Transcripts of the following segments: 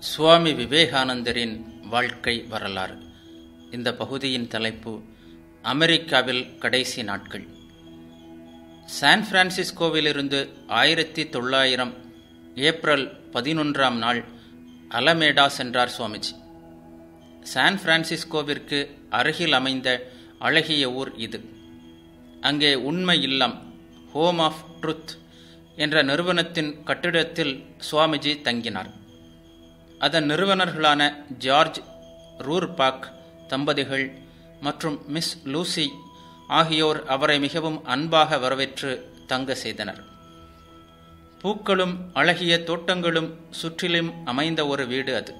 சுவாமி விவேகானந்தரின் வாழ்க்கை வரலாறு இந்த பகுதியின் தலைப்பு அமெரிக்காவில் கடைசி நாட்கள் சான் பிரான்சிஸ்கோவிலிருந்து ஆயிரத்தி தொள்ளாயிரம் ஏப்ரல் பதினொன்றாம் நாள் அலமேடா சென்றார் சுவாமிஜி சான் பிரான்சிஸ்கோவிற்கு அருகில் அமைந்த அழகிய ஊர் இது அங்கே உண்மை இல்லம் ஹோம் ஆஃப் ட்ருத் என்ற நிறுவனத்தின் கட்டிடத்தில் சுவாமிஜி தங்கினார் அதன் நிறுவனர்களான ஜார்ஜ் ரூர்பாக் தம்பதிகள் மற்றும் மிஸ் லூசி ஆகியோர் அவரை மிகவும் அன்பாக வரவேற்று தங்க செய்தனர் பூக்களும் அழகிய தோட்டங்களும் சுற்றிலும் அமைந்த ஒரு வீடு அது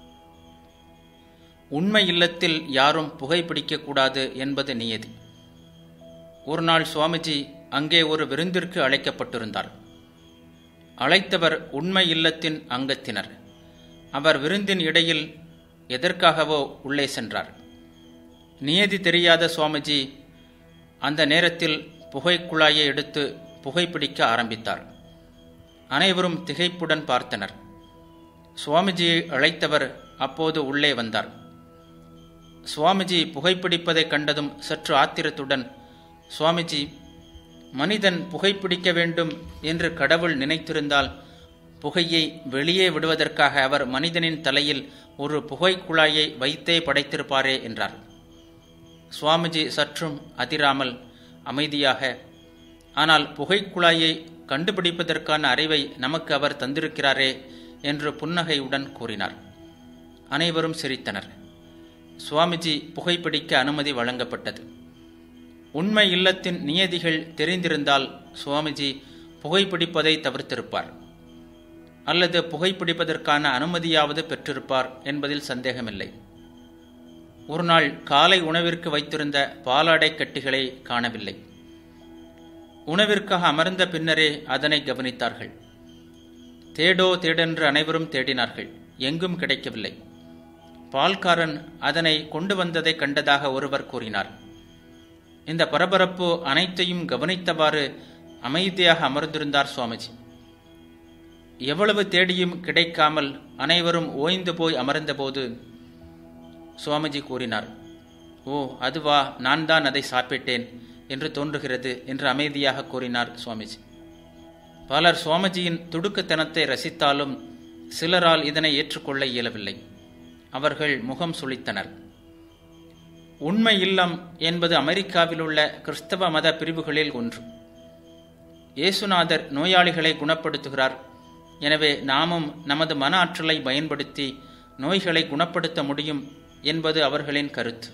உண்மை இல்லத்தில் யாரும் புகைப்பிடிக்கக்கூடாது என்பது நியதி ஒரு நாள் சுவாமிஜி அங்கே ஒரு விருந்திற்கு அழைக்கப்பட்டிருந்தார் அழைத்தவர் உண்மை இல்லத்தின் அங்கத்தினர் அவர் விருந்தின் இடையில் எதற்காகவோ உள்ளே சென்றார் நியதி தெரியாத சுவாமிஜி அந்த நேரத்தில் புகைக்குழாயை எடுத்து புகைப்பிடிக்க ஆரம்பித்தார் அனைவரும் திகைப்புடன் பார்த்தனர் சுவாமிஜியை அழைத்தவர் அப்போது உள்ளே வந்தார் சுவாமிஜி புகைப்பிடிப்பதைக் கண்டதும் சற்று ஆத்திரத்துடன் சுவாமிஜி மனிதன் புகைப்பிடிக்க வேண்டும் என்று கடவுள் நினைத்திருந்தால் புகையை வெளியே விடுவதற்காக அவர் மனிதனின் தலையில் ஒரு புகைக்குழாயை வைத்தே படைத்திருப்பாரே என்றார் சுவாமிஜி சற்றும் அதிராமல் அமைதியாக ஆனால் புகைக்குழாயை கண்டுபிடிப்பதற்கான அறிவை நமக்கு அவர் தந்திருக்கிறாரே என்று புன்னகையுடன் கூறினார் அனைவரும் சிரித்தனர் சுவாமிஜி புகைப்பிடிக்க அனுமதி வழங்கப்பட்டது உண்மை இல்லத்தின் நியதிகள் தெரிந்திருந்தால் சுவாமிஜி புகைப்பிடிப்பதை தவிர்த்திருப்பார் அல்லது புகைப்பிடிப்பதற்கான அனுமதியாவது பெற்றிருப்பார் என்பதில் சந்தேகமில்லை ஒரு நாள் காலை உணவிற்கு வைத்திருந்த பாலாடை கட்டிகளை காணவில்லை உணவிற்காக அமர்ந்த பின்னரே அதனை கவனித்தார்கள் தேடோ தேடென்று அனைவரும் தேடினார்கள் எங்கும் கிடைக்கவில்லை பால்காரன் அதனை கொண்டு வந்ததை கண்டதாக ஒருவர் கூறினார் இந்த பரபரப்பு அனைத்தையும் கவனித்தவாறு அமைதியாக அமர்ந்திருந்தார் சுவாமிஜி எவ்வளவு தேடியும் கிடைக்காமல் அனைவரும் ஓய்ந்து போய் அமர்ந்தபோது சுவாமிஜி கூறினார் ஓ அதுவா நான் தான் அதை சாப்பிட்டேன் என்று தோன்றுகிறது என்று அமைதியாக கூறினார் சுவாமிஜி பலர் சுவாமிஜியின் துடுக்குத்தனத்தை ரசித்தாலும் சிலரால் இதனை ஏற்றுக்கொள்ள இயலவில்லை அவர்கள் முகம் சுளித்தனர் உண்மை இல்லம் என்பது அமெரிக்காவில் உள்ள கிறிஸ்தவ மத பிரிவுகளில் ஒன்று இயேசுநாதர் நோயாளிகளை குணப்படுத்துகிறார் எனவே நாமும் நமது மன ஆற்றலை பயன்படுத்தி நோய்களை குணப்படுத்த முடியும் என்பது அவர்களின் கருத்து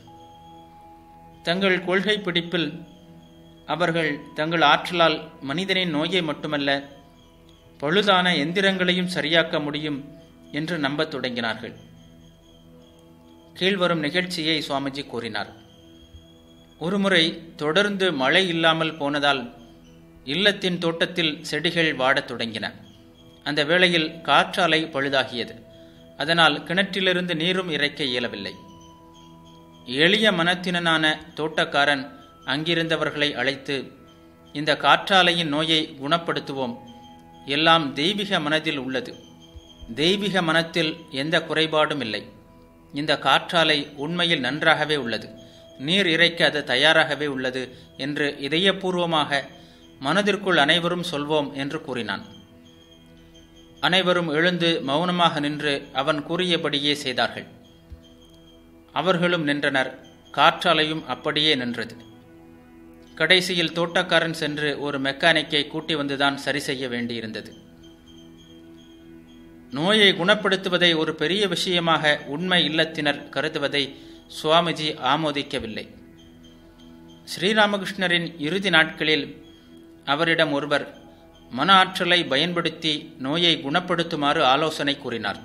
தங்கள் கொள்கை பிடிப்பில் அவர்கள் தங்கள் ஆற்றலால் மனிதனின் நோயை மட்டுமல்ல பழுதான எந்திரங்களையும் சரியாக்க முடியும் என்று நம்பத் தொடங்கினார்கள் கீழ்வரும் நிகழ்ச்சியை சுவாமிஜி கூறினார் ஒருமுறை தொடர்ந்து மழை இல்லாமல் போனதால் இல்லத்தின் தோட்டத்தில் செடிகள் வாடத் தொடங்கின அந்த வேளையில் காற்றாலை பழுதாகியது அதனால் கிணற்றிலிருந்து நீரும் இறைக்க இயலவில்லை எளிய மனத்தினனான தோட்டக்காரன் அங்கிருந்தவர்களை அழைத்து இந்த காற்றாலையின் நோயை குணப்படுத்துவோம் எல்லாம் தெய்வீக மனதில் உள்ளது தெய்வீக மனத்தில் எந்த குறைபாடும் இல்லை இந்த காற்றாலை உண்மையில் நன்றாகவே உள்ளது நீர் இறைக்க அது தயாராகவே உள்ளது என்று இதயபூர்வமாக மனதிற்குள் அனைவரும் சொல்வோம் என்று கூறினான் அனைவரும் எழுந்து மௌனமாக நின்று அவன் கூறியபடியே செய்தார்கள் அவர்களும் நின்றனர் காற்றாலையும் அப்படியே நின்றது கடைசியில் தோட்டக்காரன் சென்று ஒரு மெக்கானிக்கை கூட்டி வந்துதான் சரி செய்ய வேண்டியிருந்தது நோயை குணப்படுத்துவதை ஒரு பெரிய விஷயமாக உண்மை இல்லத்தினர் கருதுவதை சுவாமிஜி ஆமோதிக்கவில்லை ஸ்ரீராமகிருஷ்ணரின் இறுதி நாட்களில் அவரிடம் ஒருவர் மன ஆற்றலை பயன்படுத்தி நோயை குணப்படுத்துமாறு ஆலோசனை கூறினார்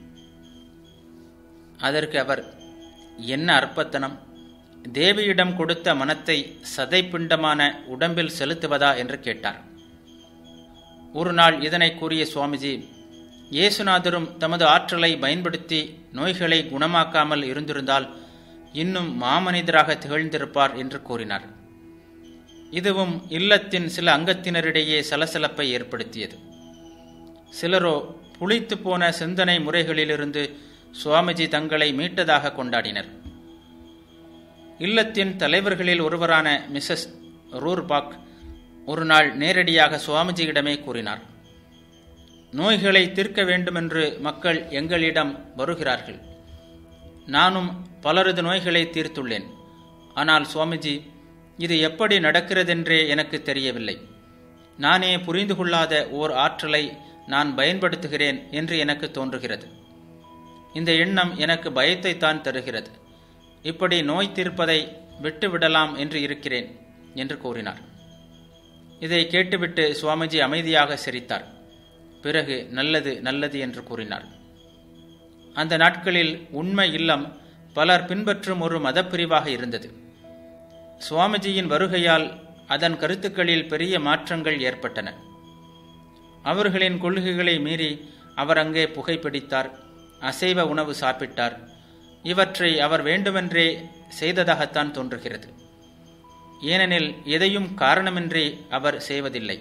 அதற்கு அவர் என்ன அற்பத்தனம் தேவியிடம் கொடுத்த மனத்தை சதைப்பிண்டமான உடம்பில் செலுத்துவதா என்று கேட்டார் ஒரு நாள் இதனை கூறிய சுவாமிஜி இயேசுநாதரும் தமது ஆற்றலை பயன்படுத்தி நோய்களை குணமாக்காமல் இருந்திருந்தால் இன்னும் மாமனிதராக திகழ்ந்திருப்பார் என்று கூறினார் இதுவும் இல்லத்தின் சில அங்கத்தினரிடையே சலசலப்பை ஏற்படுத்தியது சிலரோ புளித்து போன சிந்தனை முறைகளிலிருந்து சுவாமிஜி தங்களை மீட்டதாக கொண்டாடினர் இல்லத்தின் தலைவர்களில் ஒருவரான மிஸ்ஸஸ் ரூர்பாக் ஒரு நாள் நேரடியாக சுவாமிஜியிடமே கூறினார் நோய்களை தீர்க்க வேண்டுமென்று மக்கள் எங்களிடம் வருகிறார்கள் நானும் பலரது நோய்களை தீர்த்துள்ளேன் ஆனால் சுவாமிஜி இது எப்படி நடக்கிறதென்றே எனக்கு தெரியவில்லை நானே புரிந்து கொள்ளாத ஓர் ஆற்றலை நான் பயன்படுத்துகிறேன் என்று எனக்கு தோன்றுகிறது இந்த எண்ணம் எனக்கு பயத்தைத்தான் தருகிறது இப்படி நோய் தீர்ப்பதை விட்டுவிடலாம் என்று இருக்கிறேன் என்று கூறினார் இதை கேட்டுவிட்டு சுவாமிஜி அமைதியாக சிரித்தார் பிறகு நல்லது நல்லது என்று கூறினார் அந்த நாட்களில் உண்மை இல்லம் பலர் பின்பற்றும் ஒரு மதப்பிரிவாக இருந்தது சுவாமிஜியின் வருகையால் அதன் கருத்துக்களில் பெரிய மாற்றங்கள் ஏற்பட்டன அவர்களின் கொள்கைகளை மீறி அவர் அங்கே புகைப்பிடித்தார் அசைவ உணவு சாப்பிட்டார் இவற்றை அவர் வேண்டுமென்றே செய்ததாகத்தான் தோன்றுகிறது ஏனெனில் எதையும் காரணமின்றி அவர் செய்வதில்லை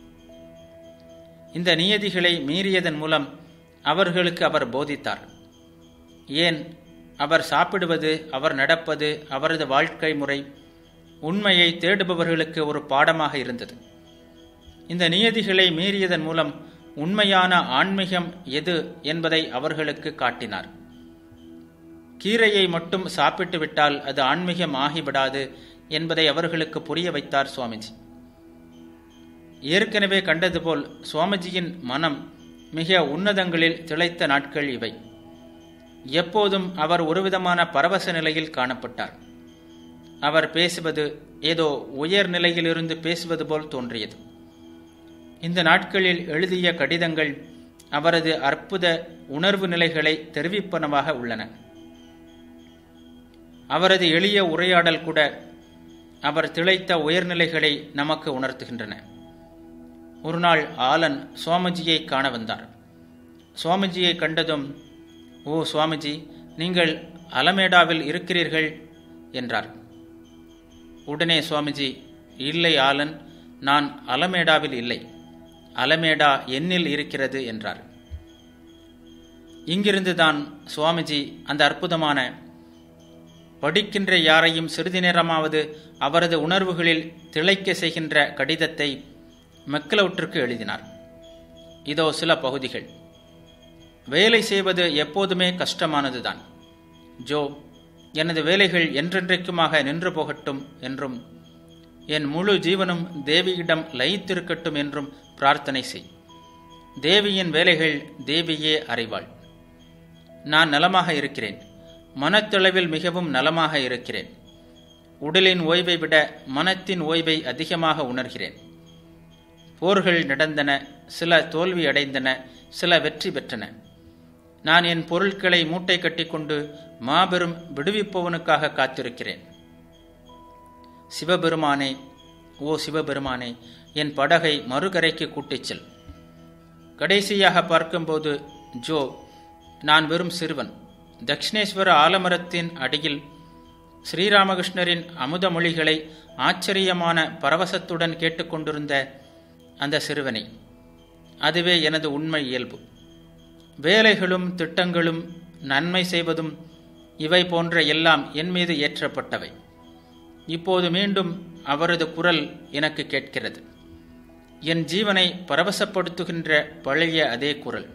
இந்த நியதிகளை மீறியதன் மூலம் அவர்களுக்கு அவர் போதித்தார் ஏன் அவர் சாப்பிடுவது அவர் நடப்பது அவரது வாழ்க்கை முறை உண்மையை தேடுபவர்களுக்கு ஒரு பாடமாக இருந்தது இந்த நியதிகளை மீறியதன் மூலம் உண்மையான ஆன்மீகம் எது என்பதை அவர்களுக்கு காட்டினார் கீரையை மட்டும் சாப்பிட்டு விட்டால் அது ஆன்மீகம் ஆகிவிடாது என்பதை அவர்களுக்கு புரிய வைத்தார் சுவாமிஜி ஏற்கனவே கண்டது போல் சுவாமிஜியின் மனம் மிக உன்னதங்களில் திளைத்த நாட்கள் இவை எப்போதும் அவர் ஒருவிதமான பரவச நிலையில் காணப்பட்டார் அவர் பேசுவது ஏதோ உயர் நிலையிலிருந்து பேசுவது போல் தோன்றியது இந்த நாட்களில் எழுதிய கடிதங்கள் அவரது அற்புத உணர்வு நிலைகளை தெரிவிப்பனவாக உள்ளன அவரது எளிய உரையாடல் கூட அவர் திளைத்த உயர்நிலைகளை நமக்கு உணர்த்துகின்றன ஒரு நாள் ஆலன் சுவாமிஜியை காண வந்தார் சுவாமிஜியை கண்டதும் ஓ சுவாமிஜி நீங்கள் அலமேடாவில் இருக்கிறீர்கள் என்றார் உடனே சுவாமிஜி இல்லை ஆலன் நான் அலமேடாவில் இல்லை அலமேடா என்னில் இருக்கிறது என்றார் இங்கிருந்து தான் சுவாமிஜி அந்த அற்புதமான படிக்கின்ற யாரையும் சிறிது நேரமாவது அவரது உணர்வுகளில் திளைக்க செய்கின்ற கடிதத்தை மெக்கலவுட்டிற்கு எழுதினார் இதோ சில பகுதிகள் வேலை செய்வது எப்போதுமே கஷ்டமானதுதான் ஜோ எனது வேலைகள் என்றென்றைக்குமாக நின்று போகட்டும் என்றும் என் முழு ஜீவனும் தேவியிடம் லயித்திருக்கட்டும் என்றும் பிரார்த்தனை செய் தேவியின் வேலைகள் தேவியே அறிவாள் நான் நலமாக இருக்கிறேன் மனத்தளவில் மிகவும் நலமாக இருக்கிறேன் உடலின் ஓய்வை விட மனத்தின் ஓய்வை அதிகமாக உணர்கிறேன் போர்கள் நடந்தன சில தோல்வி அடைந்தன சில வெற்றி பெற்றன நான் என் பொருட்களை மூட்டை கட்டிக்கொண்டு மாபெரும் விடுவிப்பவனுக்காக காத்திருக்கிறேன் சிவபெருமானே ஓ சிவபெருமானே என் படகை மறுகரைக்கு கூட்டிச் செல் கடைசியாக பார்க்கும்போது ஜோ நான் வெறும் சிறுவன் தக்ஷிணேஸ்வர ஆலமரத்தின் அடியில் ஸ்ரீராமகிருஷ்ணரின் அமுத மொழிகளை ஆச்சரியமான பரவசத்துடன் கேட்டுக்கொண்டிருந்த அந்த சிறுவனை அதுவே எனது உண்மை இயல்பு வேலைகளும் திட்டங்களும் நன்மை செய்வதும் இவை போன்ற எல்லாம் என் மீது ஏற்றப்பட்டவை இப்போது மீண்டும் அவரது குரல் எனக்கு கேட்கிறது என் ஜீவனை பரவசப்படுத்துகின்ற பழைய அதே குரல்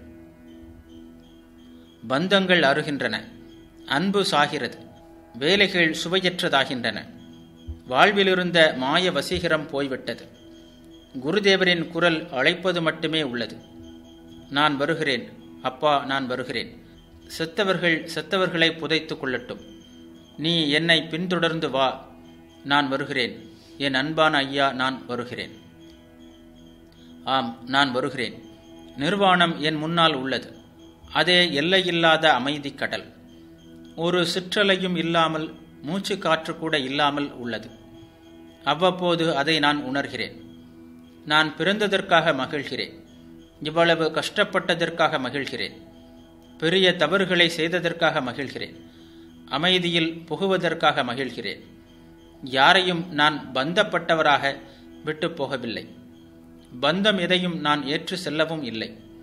பந்தங்கள் அருகின்றன அன்பு சாகிறது வேலைகள் சுவையற்றதாகின்றன வாழ்விலிருந்த மாய வசீகரம் போய்விட்டது குருதேவரின் குரல் அழைப்பது மட்டுமே உள்ளது நான் வருகிறேன் அப்பா நான் வருகிறேன் செத்தவர்கள் செத்தவர்களை புதைத்து கொள்ளட்டும் நீ என்னை பின்தொடர்ந்து வா நான் வருகிறேன் என் அன்பான ஐயா நான் வருகிறேன் ஆம் நான் வருகிறேன் நிர்வாணம் என் முன்னால் உள்ளது அதே எல்லையில்லாத அமைதி கடல் ஒரு சிற்றலையும் இல்லாமல் மூச்சு காற்று கூட இல்லாமல் உள்ளது அவ்வப்போது அதை நான் உணர்கிறேன் நான் பிறந்ததற்காக மகிழ்கிறேன் இவ்வளவு கஷ்டப்பட்டதற்காக மகிழ்கிறேன் பெரிய தவறுகளை செய்ததற்காக மகிழ்கிறேன் அமைதியில் புகுவதற்காக மகிழ்கிறேன் யாரையும் நான் பந்தப்பட்டவராக விட்டு போகவில்லை பந்தம் எதையும் நான் ஏற்று செல்லவும் இல்லை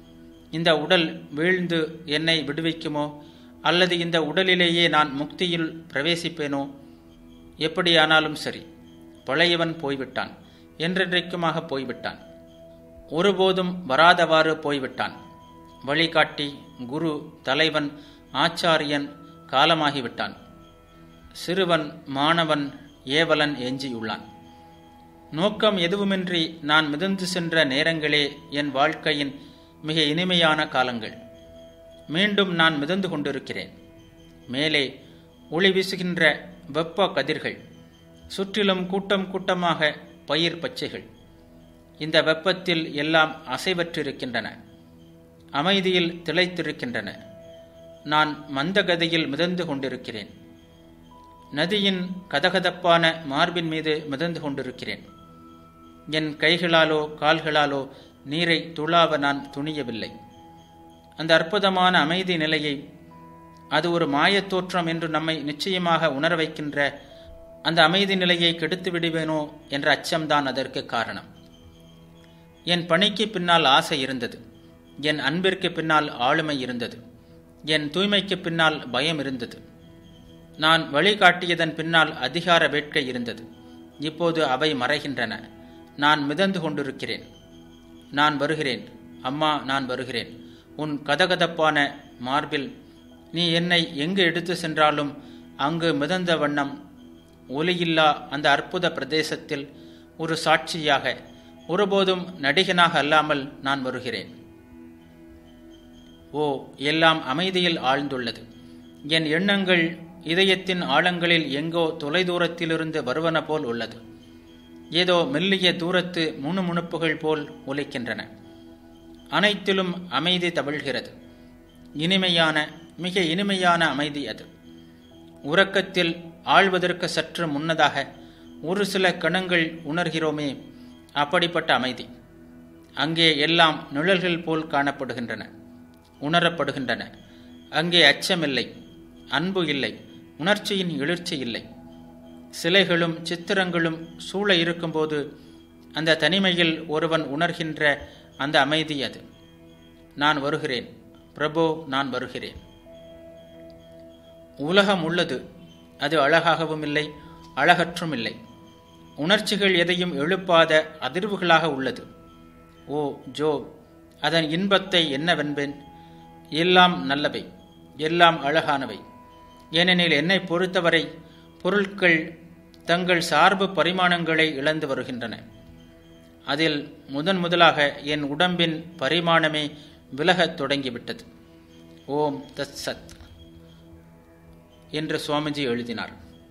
இந்த உடல் வீழ்ந்து என்னை விடுவிக்குமோ அல்லது இந்த உடலிலேயே நான் முக்தியில் பிரவேசிப்பேனோ எப்படியானாலும் சரி பழையவன் போய்விட்டான் என்றென்றைக்குமாக போய்விட்டான் ஒருபோதும் வராதவாறு போய்விட்டான் வழிகாட்டி குரு தலைவன் ஆச்சாரியன் காலமாகிவிட்டான் சிறுவன் மாணவன் ஏவலன் எஞ்சியுள்ளான் நோக்கம் எதுவுமின்றி நான் மிதந்து சென்ற நேரங்களே என் வாழ்க்கையின் மிக இனிமையான காலங்கள் மீண்டும் நான் மிதந்து கொண்டிருக்கிறேன் மேலே ஒளி வீசுகின்ற வெப்ப கதிர்கள் சுற்றிலும் கூட்டம் கூட்டமாக பயிர் பச்சைகள் இந்த வெப்பத்தில் எல்லாம் அசைவற்றிருக்கின்றன அமைதியில் திளைத்திருக்கின்றன நான் மந்தகதியில் மிதந்து கொண்டிருக்கிறேன் நதியின் கதகதப்பான மார்பின் மீது மிதந்து கொண்டிருக்கிறேன் என் கைகளாலோ கால்களாலோ நீரை துளாவ நான் துணியவில்லை அந்த அற்புதமான அமைதி நிலையை அது ஒரு மாயத் தோற்றம் என்று நம்மை நிச்சயமாக உணர வைக்கின்ற அந்த அமைதி நிலையை கெடுத்து விடுவேனோ என்ற அச்சம்தான் அதற்கு காரணம் என் பணிக்கு பின்னால் ஆசை இருந்தது என் அன்பிற்கு பின்னால் ஆளுமை இருந்தது என் தூய்மைக்கு பின்னால் பயம் இருந்தது நான் வழிகாட்டியதன் பின்னால் அதிகார வேட்கை இருந்தது இப்போது அவை மறைகின்றன நான் மிதந்து கொண்டிருக்கிறேன் நான் வருகிறேன் அம்மா நான் வருகிறேன் உன் கதகதப்பான மார்பில் நீ என்னை எங்கு எடுத்து சென்றாலும் அங்கு மிதந்த வண்ணம் ஒலியில்லா அந்த அற்புத பிரதேசத்தில் ஒரு சாட்சியாக ஒருபோதும் நடிகனாக அல்லாமல் நான் வருகிறேன் ஓ எல்லாம் அமைதியில் ஆழ்ந்துள்ளது என் எண்ணங்கள் இதயத்தின் ஆழங்களில் எங்கோ தொலைதூரத்திலிருந்து வருவன போல் உள்ளது ஏதோ மெல்லிய தூரத்து முணுமுணுப்புகள் போல் ஒலிக்கின்றன அனைத்திலும் அமைதி தவிழ்கிறது இனிமையான மிக இனிமையான அமைதி அது உறக்கத்தில் ஆழ்வதற்கு சற்று முன்னதாக ஒரு சில கணங்கள் உணர்கிறோமே அப்படிப்பட்ட அமைதி அங்கே எல்லாம் நிழல்கள் போல் காணப்படுகின்றன உணரப்படுகின்றன அங்கே அச்சமில்லை அன்பு இல்லை உணர்ச்சியின் எழுச்சி இல்லை சிலைகளும் சித்திரங்களும் சூழ இருக்கும்போது அந்த தனிமையில் ஒருவன் உணர்கின்ற அந்த அமைதி அது நான் வருகிறேன் பிரபு நான் வருகிறேன் உலகம் உள்ளது அது அழகாகவும் இல்லை அழகற்றும் இல்லை உணர்ச்சிகள் எதையும் எழுப்பாத அதிர்வுகளாக உள்ளது ஓ ஜோ அதன் இன்பத்தை என்னவென்பேன் எல்லாம் நல்லவை எல்லாம் அழகானவை ஏனெனில் என்னை பொறுத்தவரை பொருட்கள் தங்கள் சார்பு பரிமாணங்களை இழந்து வருகின்றன அதில் முதன் முதலாக என் உடம்பின் பரிமாணமே விலகத் தொடங்கிவிட்டது ஓம் தத் சத் என்று சுவாமிஜி எழுதினார்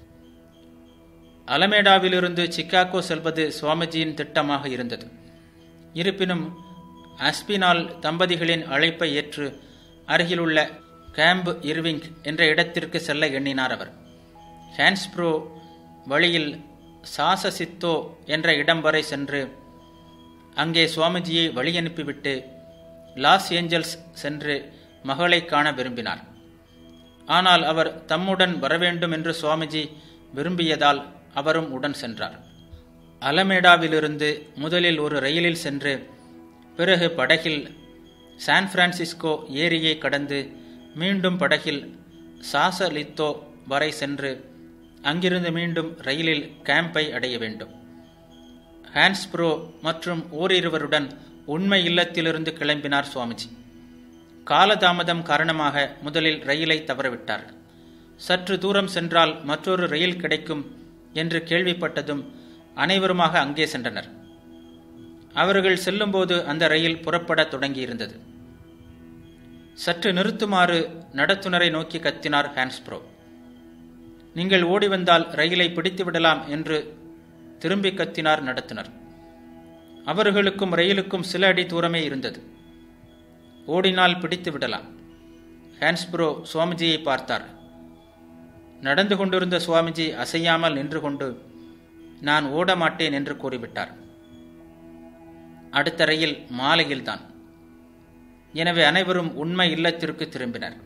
அலமேடாவிலிருந்து சிக்காகோ செல்வது சுவாமிஜியின் திட்டமாக இருந்தது இருப்பினும் அஸ்பினால் தம்பதிகளின் அழைப்பை ஏற்று அருகிலுள்ள கேம்ப் இர்விங் என்ற இடத்திற்கு செல்ல எண்ணினார் அவர் ஹான்ஸ்ப்ரோ வழியில் சாசசித்தோ என்ற இடம் வரை சென்று அங்கே சுவாமிஜியை வழியனுப்பிவிட்டு லாஸ் ஏஞ்சல்ஸ் சென்று மகளை காண விரும்பினார் ஆனால் அவர் தம்முடன் வரவேண்டும் என்று சுவாமிஜி விரும்பியதால் அவரும் உடன் சென்றார் அலமேடாவிலிருந்து முதலில் ஒரு ரயிலில் சென்று பிறகு படகில் சான் பிரான்சிஸ்கோ ஏரியை கடந்து மீண்டும் படகில் சாசலித்தோ வரை சென்று அங்கிருந்து மீண்டும் ரயிலில் கேம்பை அடைய வேண்டும் ஹான்ஸ்ப்ரோ மற்றும் ஓரிருவருடன் உண்மை இல்லத்திலிருந்து கிளம்பினார் சுவாமிஜி காலதாமதம் காரணமாக முதலில் ரயிலை தவறவிட்டார் சற்று தூரம் சென்றால் மற்றொரு ரயில் கிடைக்கும் என்று கேள்விப்பட்டதும் அனைவருமாக அங்கே சென்றனர் அவர்கள் செல்லும்போது அந்த ரயில் புறப்படத் தொடங்கியிருந்தது சற்று நிறுத்துமாறு நடத்துனரை நோக்கி கத்தினார் ஹான்ஸ்ப்ரோ நீங்கள் ஓடி வந்தால் ரயிலை பிடித்து விடலாம் என்று திரும்பி கத்தினார் நடத்துனர் அவர்களுக்கும் ரயிலுக்கும் சில அடி தூரமே இருந்தது ஓடினால் பிடித்து விடலாம் ஹான்ஸ்ப்ரோ சுவாமிஜியை பார்த்தார் நடந்து கொண்டிருந்த சுவாமிஜி அசையாமல் நின்று கொண்டு நான் ஓட மாட்டேன் என்று கூறிவிட்டார் அடுத்த ரயில் மாலையில்தான் எனவே அனைவரும் உண்மை இல்லத்திற்கு திரும்பினர்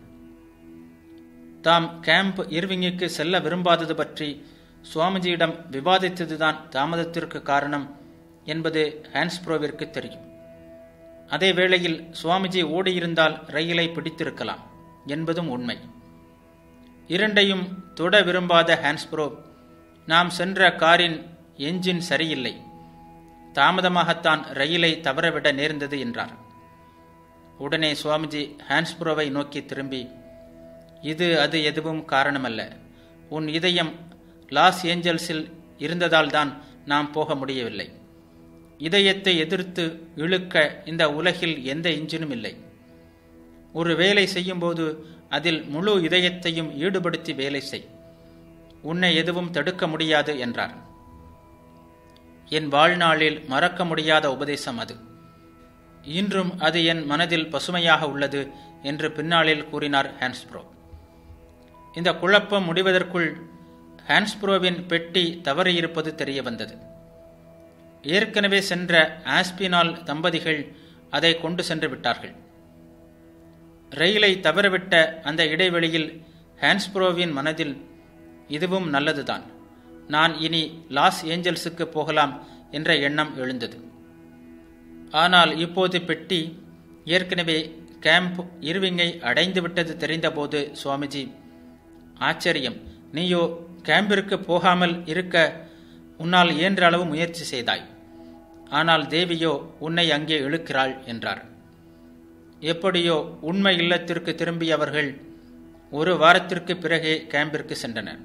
தாம் கேம்ப் இர்விங்குக்கு செல்ல விரும்பாதது பற்றி சுவாமிஜியிடம் விவாதித்ததுதான் தாமதத்திற்கு காரணம் என்பது ஹான்ஸ்ப்ரோவிற்கு தெரியும் அதே வேளையில் சுவாமிஜி ஓடியிருந்தால் ரயிலை பிடித்திருக்கலாம் என்பதும் உண்மை இரண்டையும் தொட விரும்பாத ஹான்ஸ்ப்ரோ நாம் சென்ற காரின் என்ஜின் சரியில்லை தாமதமாகத்தான் ரயிலை தவறவிட நேர்ந்தது என்றார் உடனே சுவாமிஜி ஹான்ஸ்ப்ரோவை நோக்கி திரும்பி இது அது எதுவும் காரணமல்ல உன் இதயம் லாஸ் ஏஞ்சல்ஸில் இருந்ததால்தான் நாம் போக முடியவில்லை இதயத்தை எதிர்த்து இழுக்க இந்த உலகில் எந்த இன்ஜினும் இல்லை ஒரு வேலை செய்யும்போது அதில் முழு இதயத்தையும் ஈடுபடுத்தி வேலை செய் உன்னை எதுவும் தடுக்க முடியாது என்றார் என் வாழ்நாளில் மறக்க முடியாத உபதேசம் அது இன்றும் அது என் மனதில் பசுமையாக உள்ளது என்று பின்னாளில் கூறினார் ஹான்ஸ்ப்ரோ இந்த குழப்பம் முடிவதற்குள் ஹான்ஸ்ப்ரோவின் பெட்டி தவறியிருப்பது தெரிய வந்தது ஏற்கனவே சென்ற ஆஸ்பினால் தம்பதிகள் அதை கொண்டு சென்று விட்டார்கள் ரயிலை தவறவிட்ட அந்த இடைவெளியில் ஹான்ஸ்ப்ரோவின் மனதில் இதுவும் நல்லதுதான் நான் இனி லாஸ் ஏஞ்சல்ஸுக்கு போகலாம் என்ற எண்ணம் எழுந்தது ஆனால் இப்போது பெட்டி ஏற்கனவே கேம்ப் இருவிங்கை அடைந்துவிட்டது தெரிந்தபோது சுவாமிஜி ஆச்சரியம் நீயோ கேம்பிற்கு போகாமல் இருக்க உன்னால் இயன்ற அளவு முயற்சி செய்தாய் ஆனால் தேவியோ உன்னை அங்கே இழுக்கிறாள் என்றார் எப்படியோ உண்மை இல்லத்திற்கு திரும்பிய அவர்கள் ஒரு வாரத்திற்கு பிறகே கேம்பிற்கு சென்றனர்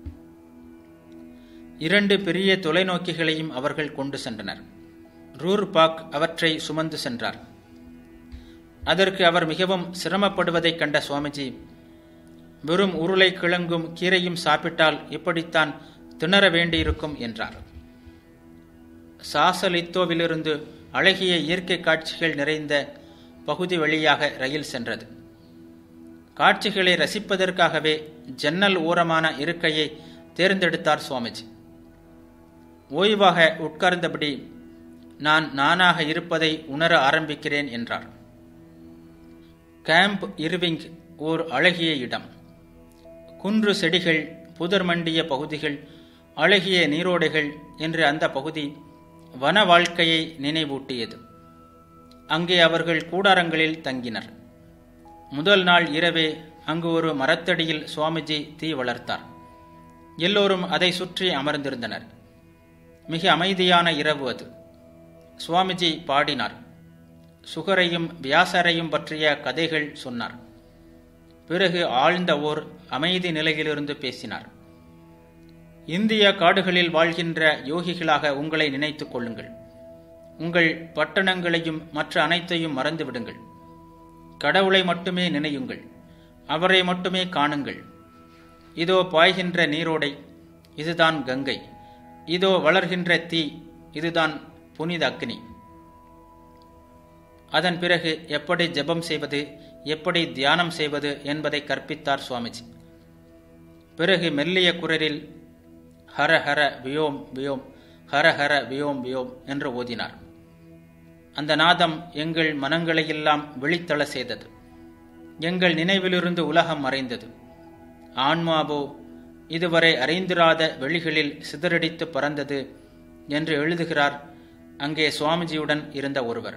இரண்டு பெரிய தொலைநோக்கிகளையும் அவர்கள் கொண்டு சென்றனர் ரூர் பாக் அவற்றை சுமந்து சென்றார் அதற்கு அவர் மிகவும் சிரமப்படுவதைக் கண்ட சுவாமிஜி வெறும் உருளை கிழங்கும் கீரையும் சாப்பிட்டால் இப்படித்தான் திணற வேண்டியிருக்கும் என்றார் சாசலித்தோவிலிருந்து அழகிய இயற்கை காட்சிகள் நிறைந்த பகுதி வழியாக ரயில் சென்றது காட்சிகளை ரசிப்பதற்காகவே ஜன்னல் ஓரமான இருக்கையை தேர்ந்தெடுத்தார் சுவாமிஜி ஓய்வாக உட்கார்ந்தபடி நான் நானாக இருப்பதை உணர ஆரம்பிக்கிறேன் என்றார் கேம்ப் இருவிங் ஓர் அழகிய இடம் குன்று செடிகள் புதர் மண்டிய பகுதிகள் அழகிய நீரோடைகள் என்று அந்த பகுதி வன வாழ்க்கையை நினைவூட்டியது அங்கே அவர்கள் கூடாரங்களில் தங்கினர் முதல் நாள் இரவே அங்கு ஒரு மரத்தடியில் சுவாமிஜி தீ வளர்த்தார் எல்லோரும் அதை சுற்றி அமர்ந்திருந்தனர் மிக அமைதியான இரவு அது சுவாமிஜி பாடினார் சுகரையும் வியாசரையும் பற்றிய கதைகள் சொன்னார் பிறகு ஆழ்ந்த ஓர் அமைதி நிலையிலிருந்து பேசினார் இந்திய காடுகளில் வாழ்கின்ற யோகிகளாக உங்களை நினைத்துக் கொள்ளுங்கள் உங்கள் பட்டணங்களையும் மற்ற அனைத்தையும் மறந்துவிடுங்கள் கடவுளை மட்டுமே நினையுங்கள் அவரை மட்டுமே காணுங்கள் இதோ பாய்கின்ற நீரோடை இதுதான் கங்கை இதோ வளர்கின்ற தீ இதுதான் புனித அக்னி அதன் பிறகு எப்படி ஜெபம் செய்வது எப்படி தியானம் செய்வது என்பதை கற்பித்தார் சுவாமிஜி பிறகு மெல்லிய குரலில் ஹர ஹர வியோம் வியோம் ஹர ஹர வியோம் வியோம் என்று ஓதினார் அந்த நாதம் எங்கள் மனங்களையெல்லாம் வெளித்தள செய்தது எங்கள் நினைவிலிருந்து உலகம் மறைந்தது ஆன்மாவோ இதுவரை அறிந்திராத வெளிகளில் சிதறடித்து பறந்தது என்று எழுதுகிறார் அங்கே சுவாமிஜியுடன் இருந்த ஒருவர்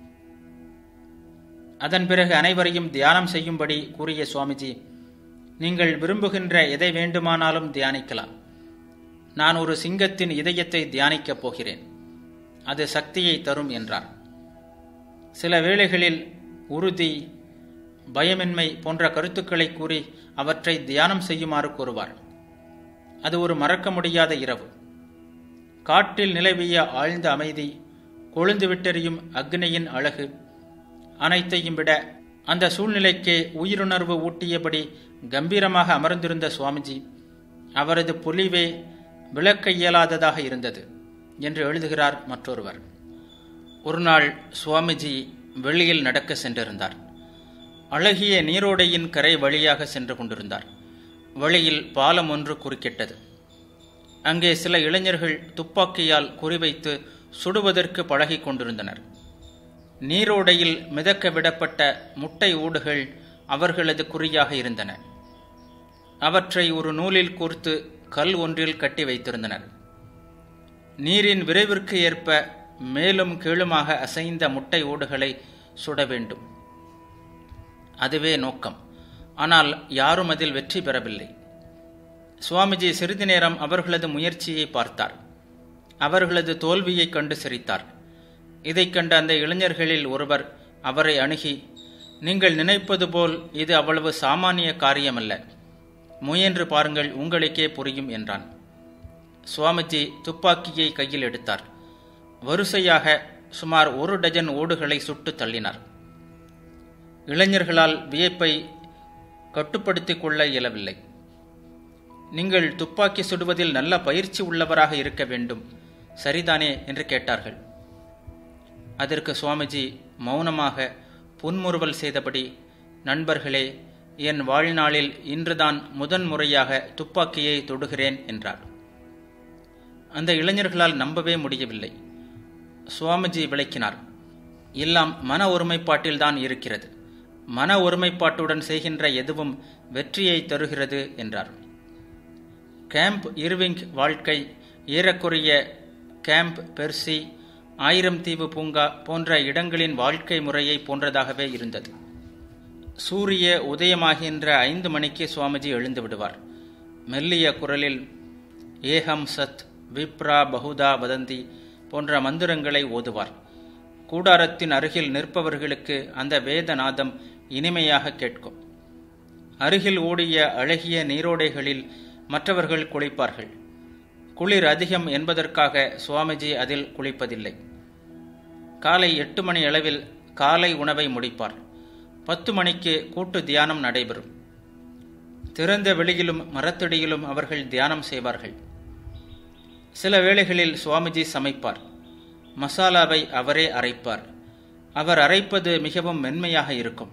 அதன் பிறகு அனைவரையும் தியானம் செய்யும்படி கூறிய சுவாமிஜி நீங்கள் விரும்புகின்ற எதை வேண்டுமானாலும் தியானிக்கலாம் நான் ஒரு சிங்கத்தின் இதயத்தை தியானிக்கப் போகிறேன் அது சக்தியை தரும் என்றார் சில வேளைகளில் உறுதி பயமின்மை போன்ற கருத்துக்களை கூறி அவற்றை தியானம் செய்யுமாறு கூறுவார் அது ஒரு மறக்க முடியாத இரவு காட்டில் நிலவிய ஆழ்ந்த அமைதி கொழுந்து விட்டெறியும் அக்னியின் அழகு அனைத்தையும் விட அந்த சூழ்நிலைக்கே உயிருணர்வு ஊட்டியபடி கம்பீரமாக அமர்ந்திருந்த சுவாமிஜி அவரது பொலிவே விளக்க இயலாததாக இருந்தது என்று எழுதுகிறார் மற்றொருவர் ஒரு நாள் சுவாமிஜி வெளியில் நடக்க சென்றிருந்தார் அழகிய நீரோடையின் கரை வழியாக சென்று கொண்டிருந்தார் வழியில் பாலம் ஒன்று குறுக்கிட்டது அங்கே சில இளைஞர்கள் துப்பாக்கியால் குறிவைத்து சுடுவதற்கு பழகிக் கொண்டிருந்தனர் நீரோடையில் மிதக்க விடப்பட்ட முட்டை ஊடுகள் அவர்களது குறியாக இருந்தன அவற்றை ஒரு நூலில் கோர்த்து கல் ஒன்றில் கட்டி வைத்திருந்தனர் நீரின் விரைவிற்கு ஏற்ப மேலும் கீழுமாக அசைந்த முட்டை ஓடுகளை சுட வேண்டும் அதுவே நோக்கம் ஆனால் யாரும் அதில் வெற்றி பெறவில்லை சுவாமிஜி சிறிது நேரம் அவர்களது முயற்சியை பார்த்தார் அவர்களது தோல்வியைக் கண்டு சிரித்தார் இதைக் கண்ட அந்த இளைஞர்களில் ஒருவர் அவரை அணுகி நீங்கள் நினைப்பது போல் இது அவ்வளவு சாமானிய காரியமல்ல முயன்று பாருங்கள் உங்களுக்கே புரியும் என்றான் சுவாமிஜி துப்பாக்கியை கையில் எடுத்தார் வரிசையாக சுமார் ஒரு டஜன் ஓடுகளை சுட்டு தள்ளினார் இளைஞர்களால் வியப்பை கட்டுப்படுத்திக் கொள்ள இயலவில்லை நீங்கள் துப்பாக்கி சுடுவதில் நல்ல பயிற்சி உள்ளவராக இருக்க வேண்டும் சரிதானே என்று கேட்டார்கள் அதற்கு சுவாமிஜி மௌனமாக புன்முறுவல் செய்தபடி நண்பர்களே என் வாழ்நாளில் இன்றுதான் முதன் முறையாக துப்பாக்கியை தொடுகிறேன் என்றார் அந்த இளைஞர்களால் நம்பவே முடியவில்லை சுவாமிஜி விளக்கினார் எல்லாம் மன ஒருமைப்பாட்டில்தான் இருக்கிறது மன ஒருமைப்பாட்டுடன் செய்கின்ற எதுவும் வெற்றியை தருகிறது என்றார் கேம்ப் இர்விங் வாழ்க்கை ஏறக்குறைய கேம்ப் பெர்சி ஆயிரம் தீவு பூங்கா போன்ற இடங்களின் வாழ்க்கை முறையை போன்றதாகவே இருந்தது சூரிய உதயமாகின்ற ஐந்து மணிக்கு சுவாமிஜி எழுந்து விடுவார் மெல்லிய குரலில் ஏகம் சத் விப்ரா பகுதா வதந்தி போன்ற மந்திரங்களை ஓதுவார் கூடாரத்தின் அருகில் நிற்பவர்களுக்கு அந்த வேதநாதம் இனிமையாக கேட்கும் அருகில் ஓடிய அழகிய நீரோடைகளில் மற்றவர்கள் குளிப்பார்கள் குளிர் அதிகம் என்பதற்காக சுவாமிஜி அதில் குளிப்பதில்லை காலை எட்டு மணி அளவில் காலை உணவை முடிப்பார் பத்து மணிக்கு கூட்டு தியானம் நடைபெறும் திறந்த வெளியிலும் மரத்தடியிலும் அவர்கள் தியானம் செய்வார்கள் சில வேளைகளில் சுவாமிஜி சமைப்பார் மசாலாவை அவரே அரைப்பார் அவர் அரைப்பது மிகவும் மென்மையாக இருக்கும்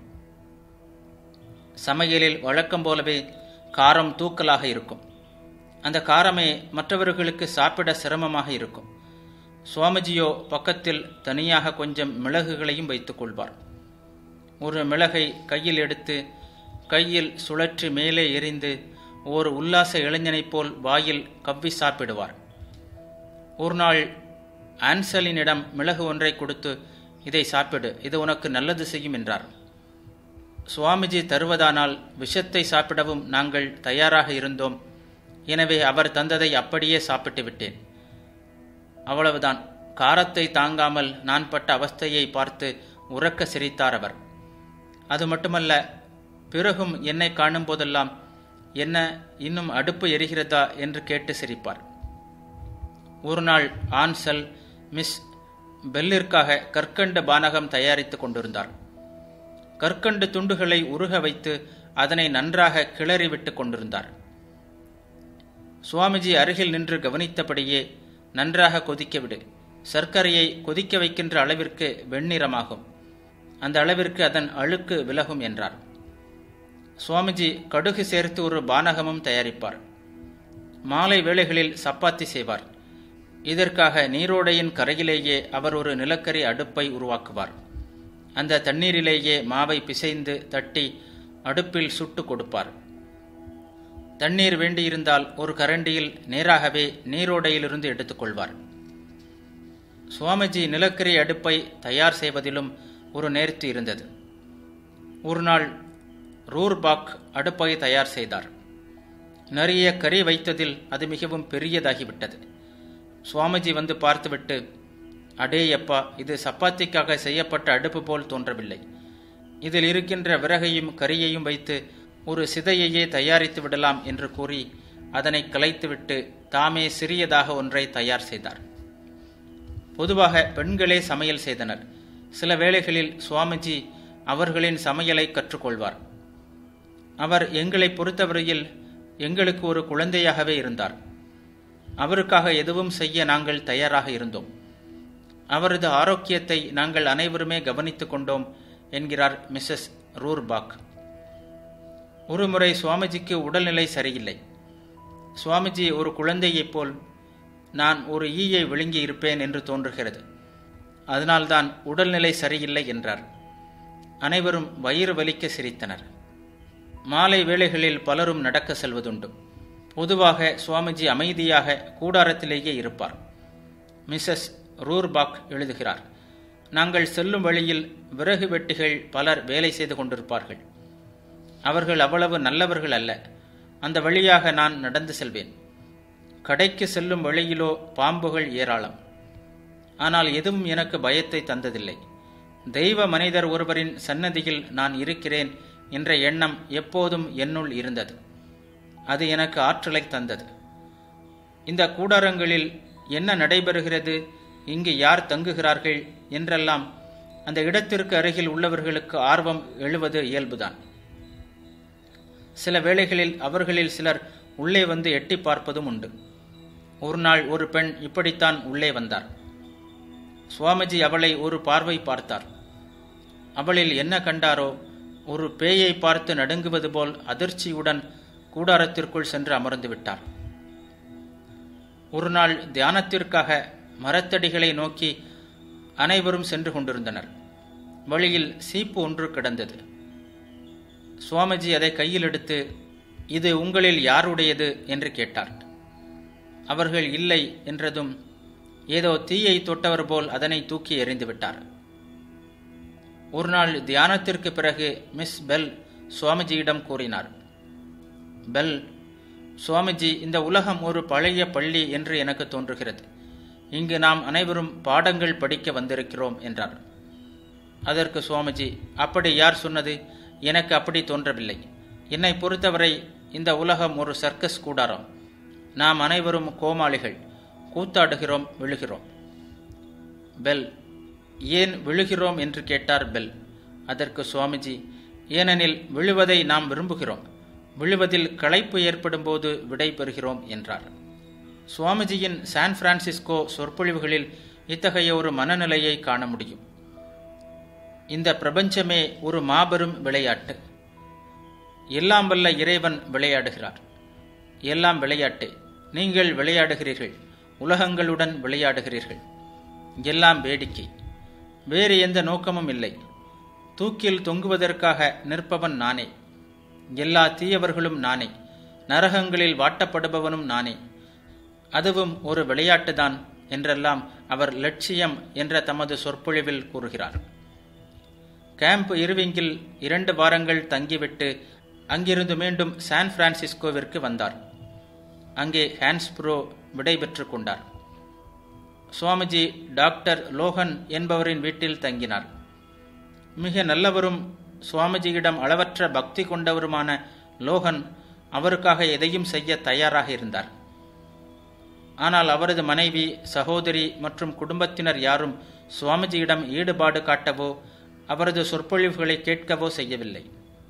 சமையலில் வழக்கம் போலவே காரம் தூக்கலாக இருக்கும் அந்த காரமே மற்றவர்களுக்கு சாப்பிட சிரமமாக இருக்கும் சுவாமிஜியோ பக்கத்தில் தனியாக கொஞ்சம் மிளகுகளையும் வைத்துக் கொள்வார் ஒரு மிளகை கையில் எடுத்து கையில் சுழற்றி மேலே எரிந்து ஓர் உல்லாச இளைஞனைப் போல் வாயில் கவ்வி சாப்பிடுவார் ஒரு நாள் ஆன்சலினிடம் மிளகு ஒன்றை கொடுத்து இதை சாப்பிடு இது உனக்கு நல்லது செய்யும் என்றார் சுவாமிஜி தருவதானால் விஷத்தை சாப்பிடவும் நாங்கள் தயாராக இருந்தோம் எனவே அவர் தந்ததை அப்படியே சாப்பிட்டு விட்டேன் அவ்வளவுதான் காரத்தை தாங்காமல் நான் பட்ட அவஸ்தையை பார்த்து உறக்க சிரித்தார் அவர் அது மட்டுமல்ல பிறகும் என்னை காணும் போதெல்லாம் என்ன இன்னும் அடுப்பு எரிகிறதா என்று கேட்டு சிரிப்பார் ஒரு நாள் ஆன்சல் மிஸ் பெல்லிற்காக கற்கண்டு பானகம் தயாரித்துக் கொண்டிருந்தார் கற்கண்டு துண்டுகளை உருக வைத்து அதனை நன்றாக கிளறி விட்டு கொண்டிருந்தார் சுவாமிஜி அருகில் நின்று கவனித்தபடியே நன்றாக கொதிக்க விடு சர்க்கரையை கொதிக்க வைக்கின்ற அளவிற்கு வெண்ணிறமாகும் அந்த அளவிற்கு அதன் அழுக்கு விலகும் என்றார் சுவாமிஜி கடுகு சேர்த்து ஒரு பானகமும் தயாரிப்பார் மாலை வேளைகளில் சப்பாத்தி செய்வார் இதற்காக நீரோடையின் கரையிலேயே அவர் ஒரு நிலக்கரி அடுப்பை உருவாக்குவார் அந்த தண்ணீரிலேயே மாவை பிசைந்து தட்டி அடுப்பில் சுட்டு கொடுப்பார் தண்ணீர் வேண்டியிருந்தால் ஒரு கரண்டியில் நேராகவே நீரோடையிலிருந்து எடுத்துக்கொள்வார் சுவாமிஜி நிலக்கரி அடுப்பை தயார் செய்வதிலும் ஒரு நேர்த்தி இருந்தது ஒரு நாள் ரூர்பாக் அடுப்பை தயார் செய்தார் நிறைய கறி வைத்ததில் அது மிகவும் பெரியதாகிவிட்டது சுவாமிஜி வந்து பார்த்துவிட்டு அடேயப்பா இது சப்பாத்திக்காக செய்யப்பட்ட அடுப்பு போல் தோன்றவில்லை இதில் இருக்கின்ற விறகையும் கரியையும் வைத்து ஒரு சிதையையே தயாரித்து விடலாம் என்று கூறி அதனை கலைத்துவிட்டு தாமே சிறியதாக ஒன்றை தயார் செய்தார் பொதுவாக பெண்களே சமையல் செய்தனர் சில வேளைகளில் சுவாமிஜி அவர்களின் சமையலை கற்றுக்கொள்வார் அவர் எங்களை பொறுத்தவரையில் எங்களுக்கு ஒரு குழந்தையாகவே இருந்தார் அவருக்காக எதுவும் செய்ய நாங்கள் தயாராக இருந்தோம் அவரது ஆரோக்கியத்தை நாங்கள் அனைவருமே கவனித்துக் கொண்டோம் என்கிறார் மிஸ்ஸஸ் ரூர்பாக் ஒருமுறை சுவாமிஜிக்கு உடல்நிலை சரியில்லை சுவாமிஜி ஒரு குழந்தையைப் போல் நான் ஒரு ஈயை விழுங்கி இருப்பேன் என்று தோன்றுகிறது அதனால்தான் உடல்நிலை சரியில்லை என்றார் அனைவரும் வயிறு வலிக்க சிரித்தனர் மாலை வேளைகளில் பலரும் நடக்க செல்வதுண்டு பொதுவாக சுவாமிஜி அமைதியாக கூடாரத்திலேயே இருப்பார் மிஸ்ஸஸ் ரூர்பாக் எழுதுகிறார் நாங்கள் செல்லும் வழியில் விறகு வெட்டிகள் பலர் வேலை செய்து கொண்டிருப்பார்கள் அவர்கள் அவ்வளவு நல்லவர்கள் அல்ல அந்த வழியாக நான் நடந்து செல்வேன் கடைக்கு செல்லும் வழியிலோ பாம்புகள் ஏராளம் ஆனால் எதுவும் எனக்கு பயத்தை தந்ததில்லை தெய்வ மனிதர் ஒருவரின் சன்னதியில் நான் இருக்கிறேன் என்ற எண்ணம் எப்போதும் என்னுள் இருந்தது அது எனக்கு ஆற்றலை தந்தது இந்த கூடாரங்களில் என்ன நடைபெறுகிறது இங்கு யார் தங்குகிறார்கள் என்றெல்லாம் அந்த இடத்திற்கு அருகில் உள்ளவர்களுக்கு ஆர்வம் எழுவது இயல்புதான் சில வேளைகளில் அவர்களில் சிலர் உள்ளே வந்து எட்டி பார்ப்பதும் உண்டு ஒரு நாள் ஒரு பெண் இப்படித்தான் உள்ளே வந்தார் சுவாமிஜி அவளை ஒரு பார்வை பார்த்தார் அவளில் என்ன கண்டாரோ ஒரு பேயை பார்த்து நடுங்குவது போல் அதிர்ச்சியுடன் கூடாரத்திற்குள் சென்று அமர்ந்து விட்டார் ஒரு நாள் தியானத்திற்காக மரத்தடிகளை நோக்கி அனைவரும் சென்று கொண்டிருந்தனர் வழியில் சீப்பு ஒன்று கிடந்தது சுவாமிஜி அதை கையில் எடுத்து இது உங்களில் யாருடையது என்று கேட்டார் அவர்கள் இல்லை என்றதும் ஏதோ தீயை தொட்டவர் போல் அதனை தூக்கி எறிந்து விட்டார் ஒரு நாள் தியானத்திற்கு பிறகு மிஸ் பெல் சுவாமிஜியிடம் கூறினார் பெல் சுவாமிஜி இந்த உலகம் ஒரு பழைய பள்ளி என்று எனக்கு தோன்றுகிறது இங்கு நாம் அனைவரும் பாடங்கள் படிக்க வந்திருக்கிறோம் என்றார் அதற்கு சுவாமிஜி அப்படி யார் சொன்னது எனக்கு அப்படி தோன்றவில்லை என்னை பொறுத்தவரை இந்த உலகம் ஒரு சர்க்கஸ் கூடாரம் நாம் அனைவரும் கோமாளிகள் கூத்தாடுகிறோம் விழுகிறோம் பெல் ஏன் விழுகிறோம் என்று கேட்டார் பெல் அதற்கு சுவாமிஜி ஏனெனில் விழுவதை நாம் விரும்புகிறோம் விழுவதில் களைப்பு ஏற்படும் போது விடை பெறுகிறோம் என்றார் சுவாமிஜியின் சான் பிரான்சிஸ்கோ சொற்பொழிவுகளில் இத்தகைய ஒரு மனநிலையை காண முடியும் இந்த பிரபஞ்சமே ஒரு மாபெரும் விளையாட்டு எல்லாம் வல்ல இறைவன் விளையாடுகிறார் எல்லாம் விளையாட்டே நீங்கள் விளையாடுகிறீர்கள் உலகங்களுடன் விளையாடுகிறீர்கள் எல்லாம் வேடிக்கை வேறு எந்த நோக்கமும் இல்லை தூக்கில் தொங்குவதற்காக நிற்பவன் நானே எல்லா தீயவர்களும் நானே நரகங்களில் வாட்டப்படுபவனும் நானே அதுவும் ஒரு விளையாட்டுதான் என்றெல்லாம் அவர் லட்சியம் என்ற தமது சொற்பொழிவில் கூறுகிறார் கேம்ப் இருவிங்கில் இரண்டு வாரங்கள் தங்கிவிட்டு அங்கிருந்து மீண்டும் சான் பிரான்சிஸ்கோவிற்கு வந்தார் அங்கே ஹான்ஸ்ப்ரோ விடை பெற்று கொண்டார் சுவாமிஜி டாக்டர் லோகன் என்பவரின் வீட்டில் தங்கினார் மிக நல்லவரும் சுவாமிஜியிடம் அளவற்ற பக்தி கொண்டவருமான லோகன் அவருக்காக எதையும் செய்ய தயாராக இருந்தார் ஆனால் அவரது மனைவி சகோதரி மற்றும் குடும்பத்தினர் யாரும் சுவாமிஜியிடம் ஈடுபாடு காட்டவோ அவரது சொற்பொழிவுகளை கேட்கவோ செய்யவில்லை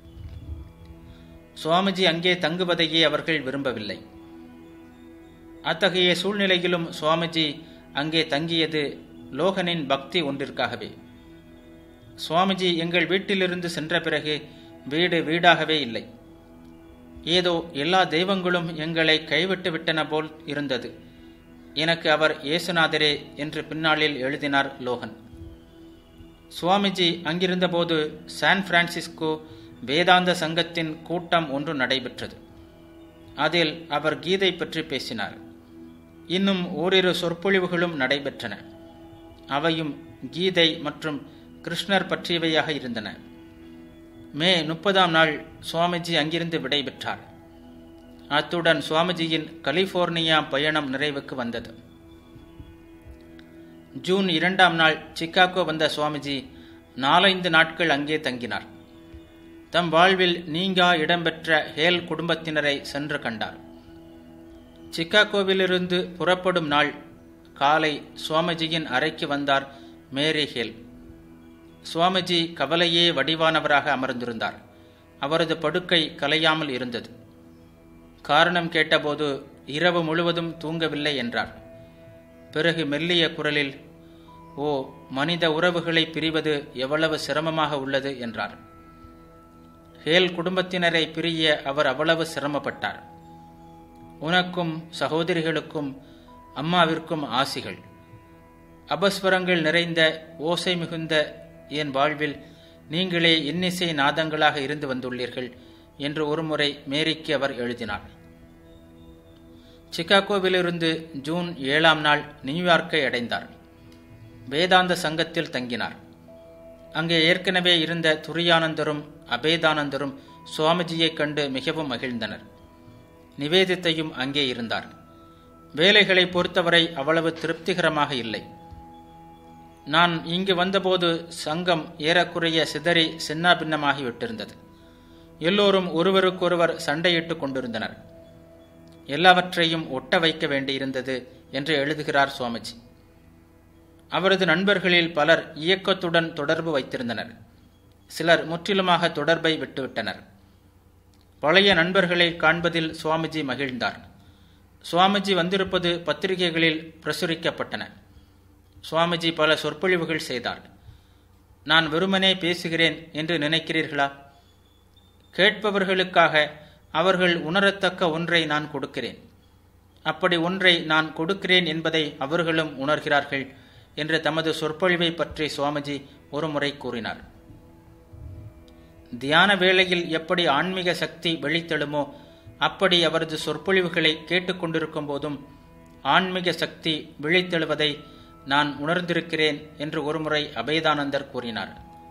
சுவாமிஜி அங்கே தங்குவதையே அவர்கள் விரும்பவில்லை அத்தகைய சூழ்நிலையிலும் சுவாமிஜி அங்கே தங்கியது லோகனின் பக்தி ஒன்றிற்காகவே சுவாமிஜி எங்கள் வீட்டிலிருந்து சென்ற பிறகு வீடு வீடாகவே இல்லை ஏதோ எல்லா தெய்வங்களும் எங்களை கைவிட்டு விட்டன போல் இருந்தது எனக்கு அவர் இயேசுநாதரே என்று பின்னாளில் எழுதினார் லோகன் சுவாமிஜி அங்கிருந்தபோது சான் பிரான்சிஸ்கோ வேதாந்த சங்கத்தின் கூட்டம் ஒன்று நடைபெற்றது அதில் அவர் கீதை பற்றி பேசினார் இன்னும் ஓரிரு சொற்பொழிவுகளும் நடைபெற்றன அவையும் கீதை மற்றும் கிருஷ்ணர் பற்றியவையாக இருந்தன மே முப்பதாம் நாள் சுவாமிஜி அங்கிருந்து விடைபெற்றார் அத்துடன் சுவாமிஜியின் கலிபோர்னியா பயணம் நிறைவுக்கு வந்தது ஜூன் இரண்டாம் நாள் சிக்காகோ வந்த சுவாமிஜி நாலைந்து நாட்கள் அங்கே தங்கினார் தம் வாழ்வில் நீங்கா இடம்பெற்ற ஹேல் குடும்பத்தினரை சென்று கண்டார் சிக்காகோவிலிருந்து புறப்படும் நாள் காலை சுவாமிஜியின் அறைக்கு வந்தார் மேரி ஹேல் சுவாமிஜி கவலையே வடிவானவராக அமர்ந்திருந்தார் அவரது படுக்கை கலையாமல் இருந்தது காரணம் கேட்டபோது இரவு முழுவதும் தூங்கவில்லை என்றார் பிறகு மெல்லிய குரலில் ஓ மனித உறவுகளை பிரிவது எவ்வளவு சிரமமாக உள்ளது என்றார் ஹேல் குடும்பத்தினரை பிரிய அவர் அவ்வளவு சிரமப்பட்டார் உனக்கும் சகோதரிகளுக்கும் அம்மாவிற்கும் ஆசிகள் அபஸ்வரங்கள் நிறைந்த ஓசை மிகுந்த என் வாழ்வில் நீங்களே இன்னிசை நாதங்களாக இருந்து வந்துள்ளீர்கள் என்று ஒருமுறை மேரிக்கு அவர் எழுதினார் சிகாகோவிலிருந்து ஜூன் ஏழாம் நாள் நியூயார்க்கை அடைந்தார் வேதாந்த சங்கத்தில் தங்கினார் அங்கே ஏற்கனவே இருந்த துரியானந்தரும் அபேதானந்தரும் சுவாமிஜியைக் கண்டு மிகவும் மகிழ்ந்தனர் நிவேதித்தையும் அங்கே இருந்தார் வேலைகளை பொறுத்தவரை அவ்வளவு திருப்திகரமாக இல்லை நான் இங்கு வந்தபோது சங்கம் ஏறக்குறைய சிதறி சின்னாபின்னமாகிவிட்டிருந்தது எல்லோரும் ஒருவருக்கொருவர் சண்டையிட்டுக் கொண்டிருந்தனர் எல்லாவற்றையும் ஒட்ட வைக்க வேண்டியிருந்தது என்று எழுதுகிறார் சுவாமிஜி அவரது நண்பர்களில் பலர் இயக்கத்துடன் தொடர்பு வைத்திருந்தனர் சிலர் முற்றிலுமாக தொடர்பை விட்டுவிட்டனர் பழைய நண்பர்களை காண்பதில் சுவாமிஜி மகிழ்ந்தார் சுவாமிஜி வந்திருப்பது பத்திரிகைகளில் பிரசுரிக்கப்பட்டன சுவாமிஜி பல சொற்பொழிவுகள் செய்தார் நான் வெறுமனே பேசுகிறேன் என்று நினைக்கிறீர்களா கேட்பவர்களுக்காக அவர்கள் உணரத்தக்க ஒன்றை நான் கொடுக்கிறேன் அப்படி ஒன்றை நான் கொடுக்கிறேன் என்பதை அவர்களும் உணர்கிறார்கள் என்று தமது சொற்பொழிவை பற்றி சுவாமிஜி ஒருமுறை கூறினார் தியான வேளையில் எப்படி ஆன்மீக சக்தி வெளித்தெழுமோ அப்படி அவரது சொற்பொழிவுகளை கேட்டுக்கொண்டிருக்கும் போதும் ஆன்மீக சக்தி விழித்தெழுவதை நான் உணர்ந்திருக்கிறேன் என்று ஒருமுறை அபேதானந்தர் கூறினார்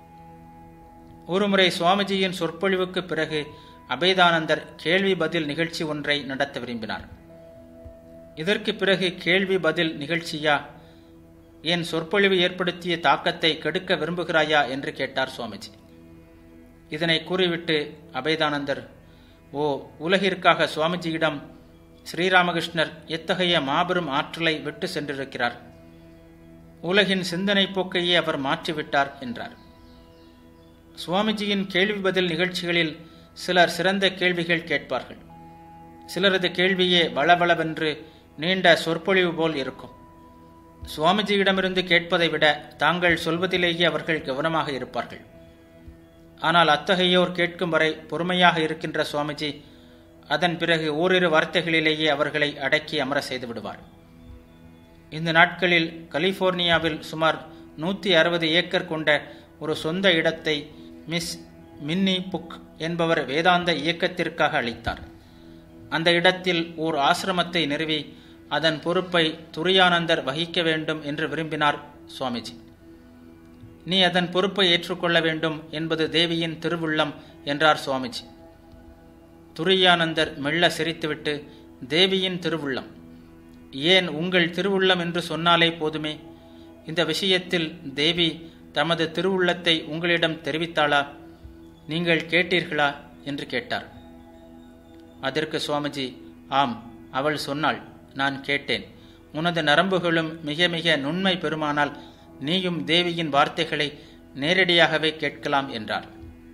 ஒருமுறை சுவாமிஜியின் சொற்பொழிவுக்கு பிறகு அபேதானந்தர் கேள்வி பதில் நிகழ்ச்சி ஒன்றை நடத்த விரும்பினார் இதற்கு பிறகு கேள்வி பதில் நிகழ்ச்சியா என் சொற்பொழிவு ஏற்படுத்திய தாக்கத்தை கெடுக்க விரும்புகிறாயா என்று கேட்டார் சுவாமிஜி இதனை கூறிவிட்டு அபேதானந்தர் ஓ உலகிற்காக சுவாமிஜியிடம் ஸ்ரீராமகிருஷ்ணர் எத்தகைய மாபெரும் ஆற்றலை விட்டு சென்றிருக்கிறார் உலகின் சிந்தனை போக்கையே அவர் மாற்றிவிட்டார் என்றார் சுவாமிஜியின் கேள்வி பதில் நிகழ்ச்சிகளில் சிலர் சிறந்த கேள்விகள் கேட்பார்கள் சிலரது கேள்வியே வளவளவென்று நீண்ட சொற்பொழிவு போல் இருக்கும் சுவாமிஜியிடமிருந்து கேட்பதை விட தாங்கள் சொல்வதிலேயே அவர்கள் கவனமாக இருப்பார்கள் ஆனால் அத்தகையோர் கேட்கும் வரை பொறுமையாக இருக்கின்ற சுவாமிஜி அதன் பிறகு ஓரிரு வார்த்தைகளிலேயே அவர்களை அடக்கி அமர செய்து விடுவார் இந்த நாட்களில் கலிபோர்னியாவில் சுமார் நூற்றி அறுபது ஏக்கர் கொண்ட ஒரு சொந்த இடத்தை மிஸ் மின்னி புக் என்பவர் வேதாந்த இயக்கத்திற்காக அளித்தார் அந்த இடத்தில் ஓர் ஆசிரமத்தை நிறுவி அதன் பொறுப்பை துரியானந்தர் வகிக்க வேண்டும் என்று விரும்பினார் சுவாமிஜி நீ அதன் பொறுப்பை ஏற்றுக்கொள்ள வேண்டும் என்பது தேவியின் திருவுள்ளம் என்றார் சுவாமிஜி துரியானந்தர் மெல்ல சிரித்துவிட்டு தேவியின் திருவுள்ளம் ஏன் உங்கள் திருவுள்ளம் என்று சொன்னாலே போதுமே இந்த விஷயத்தில் தேவி தமது திருவுள்ளத்தை உங்களிடம் தெரிவித்தாளா நீங்கள் கேட்டீர்களா என்று கேட்டார் அதற்கு சுவாமிஜி ஆம் அவள் சொன்னாள் நான் கேட்டேன் உனது நரம்புகளும் மிக மிக நுண்மை பெருமானால் நீயும் தேவியின் வார்த்தைகளை நேரடியாகவே கேட்கலாம் என்றார்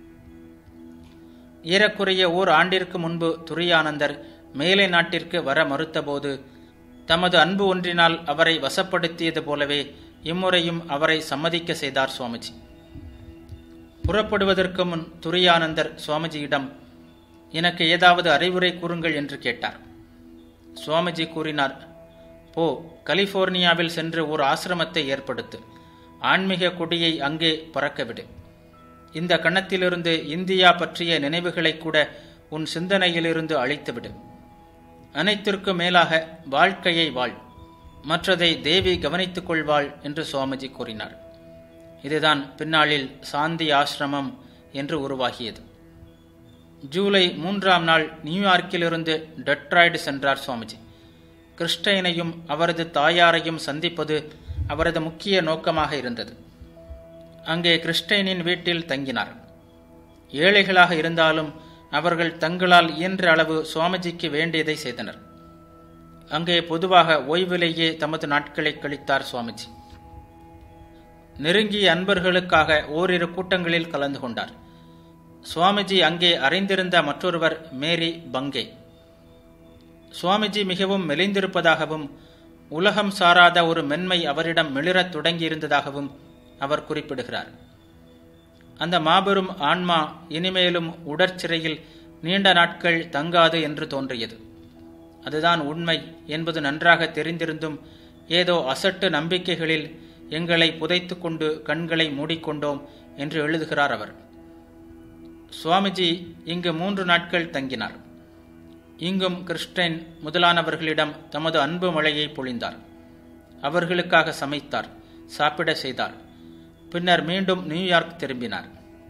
ஏறக்குறைய ஓர் ஆண்டிற்கு முன்பு துரியானந்தர் மேலை நாட்டிற்கு வர மறுத்தபோது தமது அன்பு ஒன்றினால் அவரை வசப்படுத்தியது போலவே இம்முறையும் அவரை சம்மதிக்க செய்தார் சுவாமிஜி புறப்படுவதற்கு முன் துரியானந்தர் சுவாமிஜியிடம் எனக்கு ஏதாவது அறிவுரை கூறுங்கள் என்று கேட்டார் சுவாமிஜி கூறினார் போ கலிபோர்னியாவில் சென்று ஒரு ஆசிரமத்தை ஏற்படுத்து ஆன்மீக கொடியை அங்கே பறக்கவிடு இந்த கணத்திலிருந்து இந்தியா பற்றிய நினைவுகளை கூட உன் சிந்தனையிலிருந்து அழித்துவிடு அனைத்திற்கும் மேலாக வாழ்க்கையை வாழ் மற்றதை தேவி கவனித்துக் கொள்வாள் என்று சுவாமிஜி கூறினார் இதுதான் பின்னாளில் சாந்தி ஆசிரமம் என்று உருவாகியது ஜூலை மூன்றாம் நாள் நியூயார்க்கிலிருந்து டெட்ராய்டு சென்றார் சுவாமிஜி கிறிஸ்டைனையும் அவரது தாயாரையும் சந்திப்பது அவரது முக்கிய நோக்கமாக இருந்தது அங்கே கிறிஸ்டைனின் வீட்டில் தங்கினார் ஏழைகளாக இருந்தாலும் அவர்கள் தங்களால் இயன்ற அளவு சுவாமிஜிக்கு வேண்டியதை செய்தனர் அங்கே பொதுவாக ஓய்விலேயே தமது நாட்களை கழித்தார் சுவாமிஜி நெருங்கிய அன்பர்களுக்காக ஓரிரு கூட்டங்களில் கலந்து கொண்டார் சுவாமிஜி அங்கே அறிந்திருந்த மற்றொருவர் மேரி பங்கே சுவாமிஜி மிகவும் மெலிந்திருப்பதாகவும் உலகம் சாராத ஒரு மென்மை அவரிடம் மிளிரத் தொடங்கியிருந்ததாகவும் அவர் குறிப்பிடுகிறார் அந்த மாபெரும் ஆன்மா இனிமேலும் உடற்சிறையில் நீண்ட நாட்கள் தங்காது என்று தோன்றியது அதுதான் உண்மை என்பது நன்றாக தெரிந்திருந்தும் ஏதோ அசட்டு நம்பிக்கைகளில் எங்களை புதைத்து கொண்டு கண்களை மூடிக்கொண்டோம் என்று எழுதுகிறார் அவர் சுவாமிஜி இங்கு மூன்று நாட்கள் தங்கினார் இங்கும் கிறிஸ்டைன் முதலானவர்களிடம் தமது அன்பு மழையை பொழிந்தார் அவர்களுக்காக சமைத்தார் சாப்பிட செய்தார் பின்னர் மீண்டும் நியூயார்க் திரும்பினார்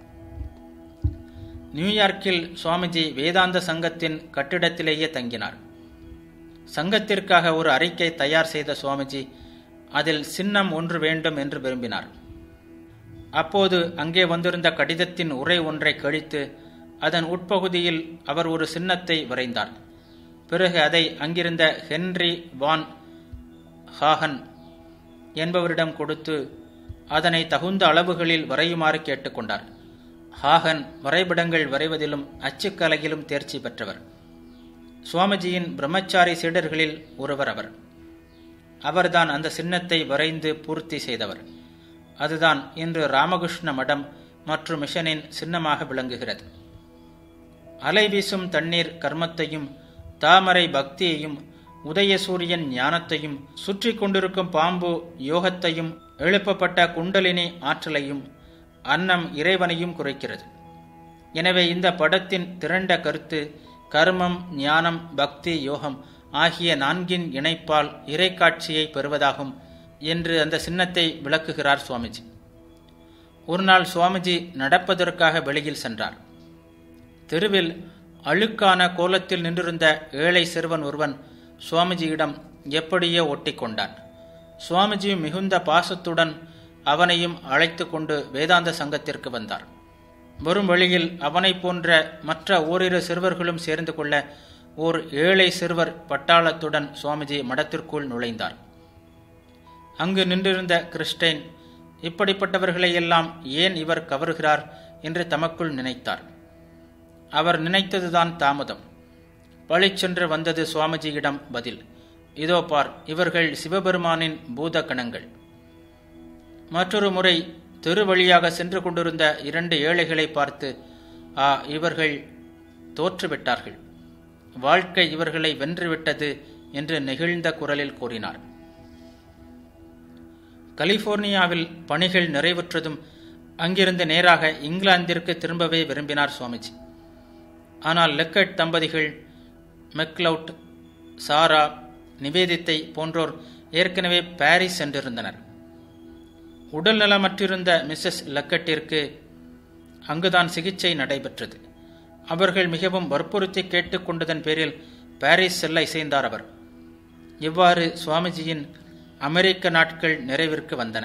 நியூயார்க்கில் சுவாமிஜி வேதாந்த சங்கத்தின் கட்டிடத்திலேயே தங்கினார் சங்கத்திற்காக ஒரு அறிக்கை தயார் செய்த சுவாமிஜி அதில் சின்னம் ஒன்று வேண்டும் என்று விரும்பினார் அப்போது அங்கே வந்திருந்த கடிதத்தின் உரை ஒன்றை கழித்து அதன் உட்பகுதியில் அவர் ஒரு சின்னத்தை வரைந்தார் பிறகு அதை அங்கிருந்த ஹென்றி வான் ஹாகன் என்பவரிடம் கொடுத்து அதனை தகுந்த அளவுகளில் வரையுமாறு கேட்டுக்கொண்டார் ஹாகன் வரைபடங்கள் வரைவதிலும் அச்சுக்கலையிலும் தேர்ச்சி பெற்றவர் சுவாமிஜியின் பிரம்மச்சாரி சீடர்களில் ஒருவர் அவர் அவர்தான் அந்த சின்னத்தை வரைந்து பூர்த்தி செய்தவர் அதுதான் இன்று ராமகிருஷ்ண மடம் மற்றும் மிஷனின் சின்னமாக விளங்குகிறது அலை வீசும் தண்ணீர் கர்மத்தையும் தாமரை பக்தியையும் உதயசூரியன் ஞானத்தையும் சுற்றி கொண்டிருக்கும் பாம்பு யோகத்தையும் எழுப்பப்பட்ட குண்டலினி ஆற்றலையும் அன்னம் இறைவனையும் குறைக்கிறது எனவே இந்த படத்தின் திரண்ட கருத்து கர்மம் ஞானம் பக்தி யோகம் ஆகிய நான்கின் இணைப்பால் இறைக்காட்சியை பெறுவதாகும் என்று அந்த சின்னத்தை விளக்குகிறார் சுவாமிஜி ஒரு நாள் சுவாமிஜி நடப்பதற்காக வெளியில் சென்றார் தெருவில் அழுக்கான கோலத்தில் நின்றிருந்த ஏழை சிறுவன் ஒருவன் சுவாமிஜியிடம் எப்படியோ ஒட்டி கொண்டான் சுவாமிஜி மிகுந்த பாசத்துடன் அவனையும் அழைத்து கொண்டு வேதாந்த சங்கத்திற்கு வந்தார் வரும் வழியில் அவனைப் போன்ற மற்ற ஓரிரு சிறுவர்களும் சேர்ந்து கொள்ள ஓர் ஏழை சிறுவர் பட்டாளத்துடன் சுவாமிஜி மடத்திற்குள் நுழைந்தார் அங்கு நின்றிருந்த கிறிஸ்டைன் இப்படிப்பட்டவர்களை எல்லாம் ஏன் இவர் கவருகிறார் என்று தமக்குள் நினைத்தார் அவர் நினைத்ததுதான் தாமதம் பழிச்சென்று வந்தது சுவாமிஜியிடம் பதில் இதோ பார் இவர்கள் சிவபெருமானின் பூத கணங்கள் மற்றொரு முறை தெரு வழியாக சென்று கொண்டிருந்த இரண்டு ஏழைகளை பார்த்து ஆ இவர்கள் தோற்றுவிட்டார்கள் வாழ்க்கை இவர்களை வென்றுவிட்டது என்று நெகிழ்ந்த குரலில் கூறினார் கலிபோர்னியாவில் பணிகள் நிறைவுற்றதும் அங்கிருந்து நேராக இங்கிலாந்திற்கு திரும்பவே விரும்பினார் சுவாமிஜி ஆனால் லெக்கட் தம்பதிகள் மெக்லவுட் சாரா நிவேதித்தை போன்றோர் ஏற்கனவே பாரிஸ் சென்றிருந்தனர் உடல் நலமற்றிருந்த மிஸ்ஸஸ் லக்கட்டிற்கு அங்குதான் சிகிச்சை நடைபெற்றது அவர்கள் மிகவும் வற்புறுத்தி கேட்டுக்கொண்டதன் பேரில் பாரிஸ் செல்ல இசைந்தார் அவர் இவ்வாறு சுவாமிஜியின் அமெரிக்க நாட்கள் நிறைவிற்கு வந்தன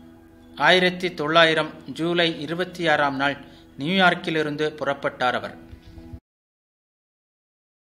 ஆயிரத்தி தொள்ளாயிரம் ஜூலை இருபத்தி ஆறாம் நாள் நியூயார்க்கிலிருந்து புறப்பட்டார் அவர்